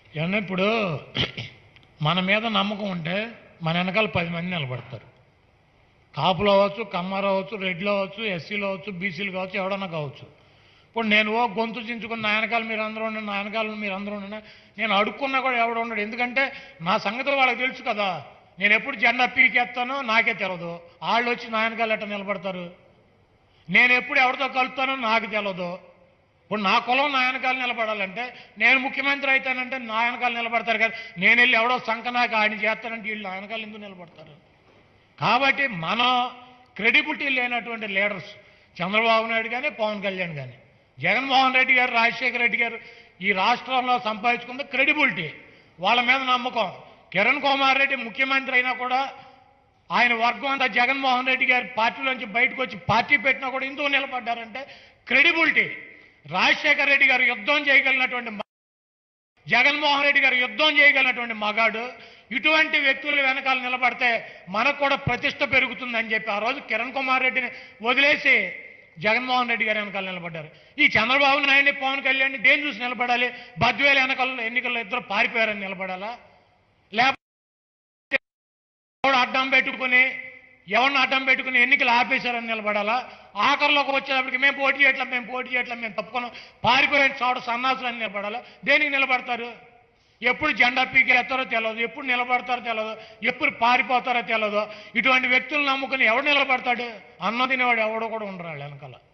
ఏమన్నా ఇప్పుడు మన మీద నమ్మకం ఉంటే మన వెనకాల పది మంది నిలబడతారు కాపులు అవ్వచ్చు కమ్మారు అవ్వచ్చు రెడ్లు అవ్వచ్చు ఎస్సీలు అవ్వచ్చు బీసీలు కావచ్చు ఎవడన్నా కావచ్చు ఇప్పుడు నేను ఓ గొంతు చించుకుని నా వెనకాల మీరు అందరూ ఉండండి నా వెనకాల మీరు అందరూ ఉండండి నేను అడుక్కున్నా కూడా ఎవడు ఉండడు ఎందుకంటే నా సంగతులు వాళ్ళకి తెలుసు కదా నేను ఎప్పుడు జెండా పీకేస్తానో నాకే తెలియదు వాళ్ళు వచ్చి నా వెనకాల ఎట్ట నిలబడతారు నేను ఎప్పుడు ఎవరితో కలుపుతానో నాకు తెలియదు ఇప్పుడు నా కులం నా వెనకాల నిలబడాలంటే నేను ముఖ్యమంత్రి అవుతానంటే నా వెనకాల నిలబడతారు కదా నేను వెళ్ళి ఎవడో సంకనాకి ఆయన చేస్తానంటే వీళ్ళు నా వెనకాల ఎందుకు నిలబడతారు కాబట్టి మనం క్రెడిబిలిటీ లేనటువంటి లీడర్స్ చంద్రబాబు నాయుడు కానీ పవన్ కళ్యాణ్ కానీ జగన్మోహన్ రెడ్డి గారు రాజశేఖర రెడ్డి గారు ఈ రాష్ట్రంలో సంపాదించుకున్న క్రెడిబిలిటీ వాళ్ళ మీద నమ్మకం కిరణ్ కుమార్ రెడ్డి ముఖ్యమంత్రి అయినా కూడా ఆయన వర్గం అంతా జగన్మోహన్ రెడ్డి గారి పార్టీలోంచి బయటకు వచ్చి పార్టీ పెట్టినా కూడా ఎందుకు నిలబడ్డారంటే క్రెడిబిలిటీ రాజశేఖర రెడ్డి గారు యుద్ధం చేయగలిగినటువంటి మ- జగన్మోహన్ రెడ్డి గారు యుద్ధం చేయగలిగినటువంటి మగాడు ఇటువంటి వ్యక్తుల వెనకాల నిలబడితే మనకు కూడా ప్రతిష్ట పెరుగుతుందని చెప్పి ఆ రోజు కిరణ్ కుమార్ రెడ్డిని వదిలేసి జగన్మోహన్ రెడ్డి గారు వెనకాల నిలబడ్డారు ఈ చంద్రబాబు నాయుడిని పవన్ కళ్యాణ్ దేని చూసి నిలబడాలి బద్వేల వెనకాల ఎన్నికల్లో ఇద్దరు పారిపోయారని నిలబడాలా లేకపోతే ఎవడు అడ్డం పెట్టుకుని ఎవరిని అడ్డం పెట్టుకుని ఎన్నికలు ఆపేశారని నిలబడాలా ఆఖరిలోకి వచ్చేటప్పటికి మేము పోటీ చేయట్లా మేము పోటీ చేయట్లా మేము తప్పుకున్నాం పారిపోయిన చోట సన్నాసులని నిలబడాలా దేనికి నిలబడతారు ఎప్పుడు జెండా పీకేస్తారో తెలియదు ఎప్పుడు నిలబడతారో తెలియదు ఎప్పుడు పారిపోతారో తెలియదు ఇటువంటి వ్యక్తులు నమ్ముకుని ఎవడు నిలబడతాడు అన్న తినేవాడు ఎవడో కూడా ఉండరు వాళ్ళ వెనకాల